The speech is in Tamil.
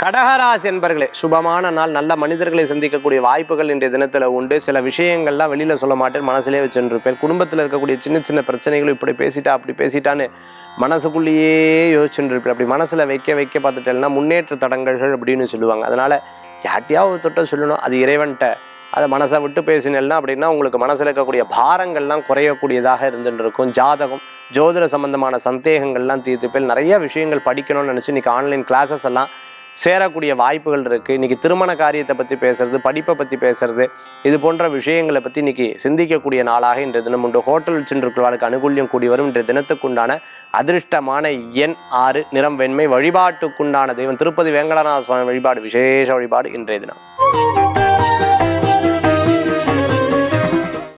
கடகராசி என்பர்களே சுபமான நாள் நல்ல மனிதர்களை சந்திக்கக்கூடிய வாய்ப்புகள் இன்றைய தினத்தில் உண்டு சில விஷயங்கள்லாம் வெளியில் சொல்ல மாட்டேன் மனசுலேயே வச்சுருப்பேன் குடும்பத்தில் இருக்கக்கூடிய சின்ன சின்ன பிரச்சனைகளும் இப்படி பேசிட்டா அப்படி பேசிட்டான்னு மனசுக்குள்ளேயே யோசிச்சுட்டு இருப்பேன் அப்படி மனசில் வைக்க வைக்க பார்த்துட்டேன்னா முன்னேற்ற தடங்கல்கள் அப்படின்னு சொல்லுவாங்க அதனால் யார்ட்டையாவது ஒரு தொட்ட சொல்லணும் அது இறைவன்கிட்ட அதை மனசை விட்டு பேசினேன்னா அப்படின்னா உங்களுக்கு மனசில் இருக்கக்கூடிய பாரங்கள்லாம் குறையக்கூடியதாக இருந்துட்டு இருக்கும் ஜாதகம் ஜோதிட சம்பந்தமான சந்தேகங்கள்லாம் தீர்த்துப்பேல் நிறைய விஷயங்கள் படிக்கணும்னு நினச்சி இன்றைக்கி ஆன்லைன் கிளாஸஸ் எல்லாம் சேரக்கூடிய வாய்ப்புகள் இருக்குது இன்றைக்கி திருமண காரியத்தை பற்றி பேசுறது படிப்பை பற்றி பேசுறது இது போன்ற விஷயங்களை பற்றி இன்றைக்கி சிந்திக்கக்கூடிய நாளாக இன்றைய தினம் உண்டு ஹோட்டல் சென்றிருக்கிறவர்களுக்கு அனுகூல்யம் கூடி வரும் இன்றைய தினத்துக்குண்டான அதிர்ஷ்டமான எண் ஆறு நிறம் வெண்மை வழிபாட்டுக்குண்டான தெய்வம் திருப்பதி வேங்கடநாத சுவாமி வழிபாடு விசேஷ வழிபாடு இன்றைய தினம்